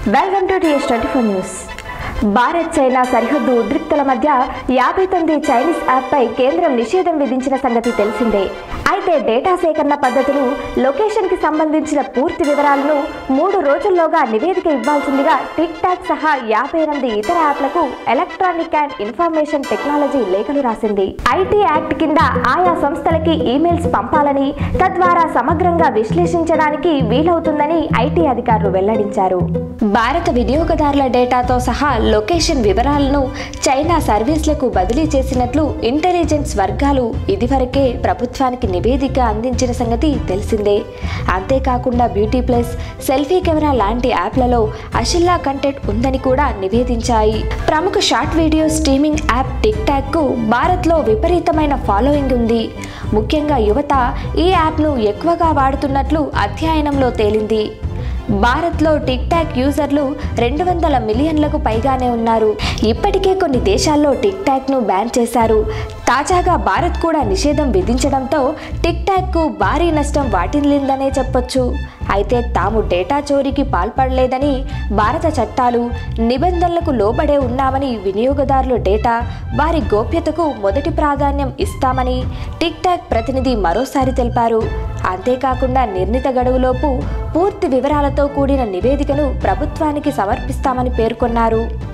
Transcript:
welcome to TS twenty four news Bharat China సరిహద్దు ఉద్రిక్తల మధ్య యాభై తొమ్మిది చైనీస్ యాప్పై కేంద్రం నిషేధం విధించిన సంగతి తెలిసిందే అయితే డేటా సేకరణ పద్ధతులు లొకేషన్కి సంబంధించిన పూర్తి వివరాలను మూడు రోజుల్లోగా నివేదిక ఇవ్వాల్సిందిగా టిక్ టాక్ సహా యాభై ఎనిమిది ఇతర యాప్లకు ఎలక్ట్రానిక్ అండ్ ఇన్ఫర్మేషన్ టెక్నాలజీ లేఖలు రాసింది ఐటీ యాక్ట్ కింద ఆయా సంస్థలకి ఈమెయిల్స్ పంపాలని తద్వారా సమగ్రంగా విశ్లేషించడానికి వీలవుతుందని ఐటీ అధికారులు వెల్లడించారు భారత వినియోగదారుల డేటాతో సహా లొకేషన్ వివరాలను చైనా సర్వీస్లకు బదిలీ చేసినట్లు ఇంటెలిజెన్స్ వర్గాలు ఇదివరకే ప్రభుత్వానికి నివేదిక అందించిన సంగతి తెలిసిందే అంతేకాకుండా బ్యూటీ ప్లస్ సెల్ఫీ కెమెరా లాంటి యాప్లలో అషిల్లా కంటెంట్ ఉందని కూడా నివేదించాయి ప్రముఖ short video streaming app TikTok కు భారత్లో విపరీతమైన ఫాలోయింగ్ ఉంది ముఖ్యంగా యువత ఈ యాప్ను ఎక్కువగా వాడుతున్నట్లు అధ్యయనంలో తేలింది భారత్లో టిక్ టాక్ యూజర్లు రెండు వందల మిలియన్లకు పైగానే ఉన్నారు ఇప్పటికే కొన్ని దేశాల్లో టిక్ టాక్ను బ్యాన్ చేశారు తాజాగా భారత్ కూడా నిషేధం విధించడంతో టిక్ టాక్కు భారీ నష్టం వాటిల్లిందనే చెప్పొచ్చు అయితే తాము డేటా చోరీకి పాల్పడలేదని భారత చట్టాలు నిబంధనలకు లోబడే ఉన్నామని వినియోగదారుల డేటా వారి గోప్యతకు మొదటి ప్రాధాన్యం ఇస్తామని టిక్ టాక్ ప్రతినిధి మరోసారి తెలిపారు అంతేకాకుండా నిర్ణీత గడువులోపు పూర్తి వివరాలతో కూడిన నివేదికను ప్రభుత్వానికి సమర్పిస్తామని పేర్కొన్నారు